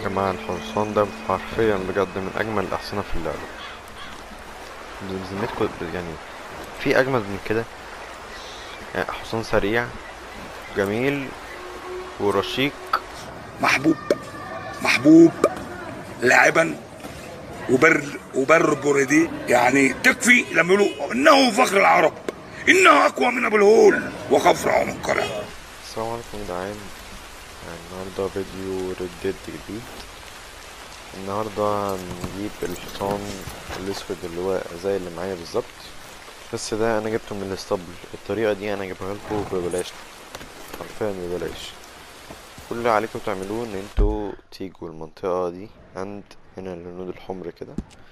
جماعة الحصان ده حرفيا بجد من أجمل الأحصنة في اللعبة بذمتكم يعني في أجمل من كده يعني حصان سريع جميل ورشيق محبوب محبوب لاعبا وبر وبر بوردي يعني تكفي لما يقولوا انه فخر العرب انه اقوى من ابو الهول وخفرع من قرع السلام عليكم يا جدعان يعني النهاردة فيديو ريد ديد جديد النهاردة هنجيب الحصان الأسود اللي هو زي اللي معايا بالظبط بس ده أنا جبته من الاسطبل الطريقة دي أنا جايبها لكم ببلاش حرفيا ببلاش كل اللي عليكم تعملوه إن انتوا تيجوا المنطقة دي عند هنا الهنود الحمر كده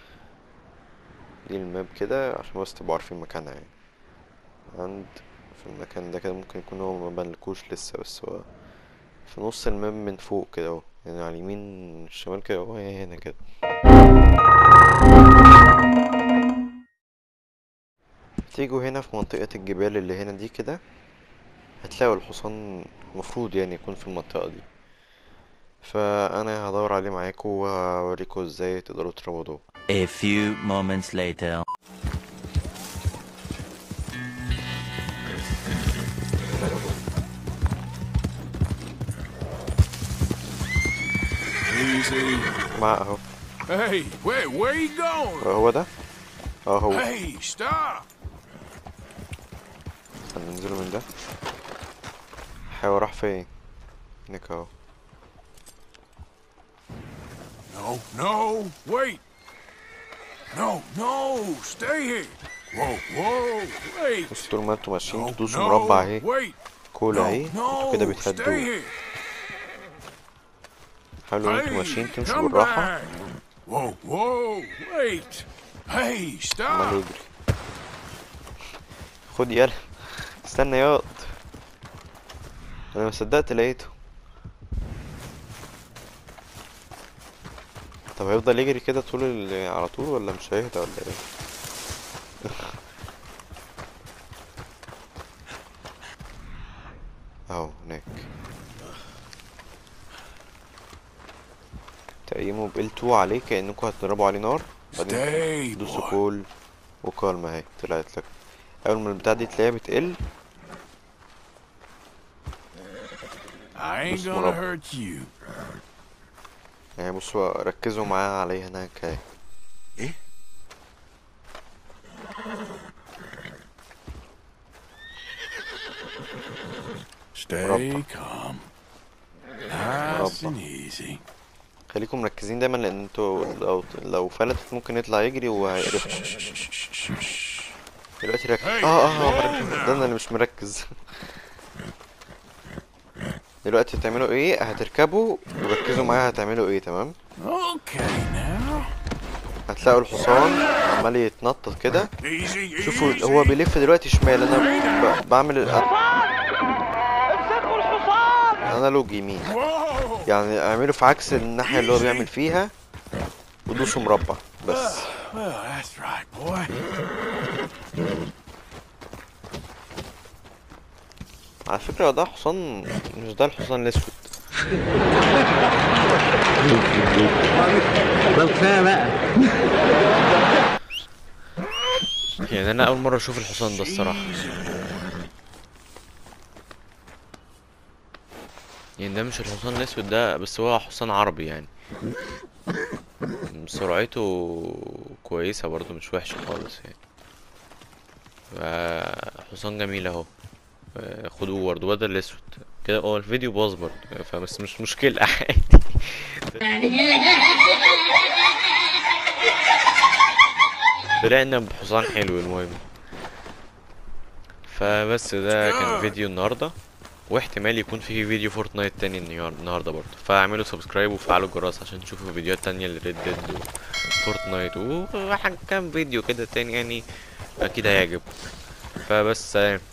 دي الماب كده عشان بس تبقوا عارفين مكانها يعني عند في المكان ده كده ممكن يكون هو مبانلكوش لسه بس هو في نص الماب من فوق كده اهو يعني على اليمين الشمال كده اهو هي هنا كده تيجوا هنا في منطقة الجبال اللي هنا دي كده هتلاقوا الحصان المفروض يعني يكون في المنطقة دي فأنا هدور عليه معاكم وهوريكم ازاي تقدروا تروضوه A few moments later. Easy. مع اهو Hey, wait, where you going? هو ده اه هو Hey, stop. هننزله من ده حيوان راح فين هناك اهو No, no, wait. No, no, stay here. Whoa, whoa, wait. بص طول ما انتوا ماشيين No, تدوسوا no, مربع اهي wait. كولا No, اهي انتوا كده no, stay بتهدوه here. حلو انتوا Hey, ماشيين تمشوا come بالراحة back. Whoa, whoa, wait. Hey, عمال stop. يجري خد يلا استنى ياض انا ما صدقت لقيته طب هيفضل يجري كده طول ال... على طول ولا مش هيهدى ولا ايه اهو هناك تقيموا بال2 عليه كأنكم هتضربوا عليه نار بعدين Stay, دوسوا boy. كول وكالما اهي طلعت لك اول ما البتاع دي تلاقيها بتقل I ain't Just gonna one up. hurt you. يعني بصوا ركزوا معايا عليه هناك اهي ايه Stay مربع. calm. Nice مربع. and easy. خليكم مركزين دايما لان انتوا لو لو فلتت ممكن يطلع يجري وهيقرفكم دلوقتي ركز Hey, اه اه calm مركز now. ده انا اللي مش مركز دلوقتي هتعملوا ايه هتركبوا وركزوا معايا هتعملوا ايه تمام Okay now. هتلاقوا الحصان عمال يتنطط كده Easy, شوفوا easy. هو بيلف دلوقتي شمال انا ب... بعمل ال- انالوج يمين Whoa. يعني اعملوا في عكس الناحية اللي هو بيعمل فيها ودوسوا مربع بس Well, that's right, boy. على فكرة ده حصان مش ده الحصان الأسود طب كفايه بقى يعني أنا أول مرة أشوف الحصان ده الصراحة يعني ده مش الحصان الأسود ده بس هو حصان عربي يعني سرعته كويسة برضو مش وحشة خالص يعني ف- حصان جميل اهو آه، خدوه برضه بدل الاسود كده هو الفيديو باظ برضه فبس مش مشكلة عادي طلعنا بحصان حلو المهم فبس ده كان فيديو النهارده واحتمال يكون في فيديو فورتنايت تاني النهار- النهارده برضه فاعملوا سبسكرايب وفعلوا الجرس عشان تشوفوا فيديوهات تانية لريد ديد وفورتنايت وكام فيديو كده تاني يعني اكيد هيعجبكم فبس سلام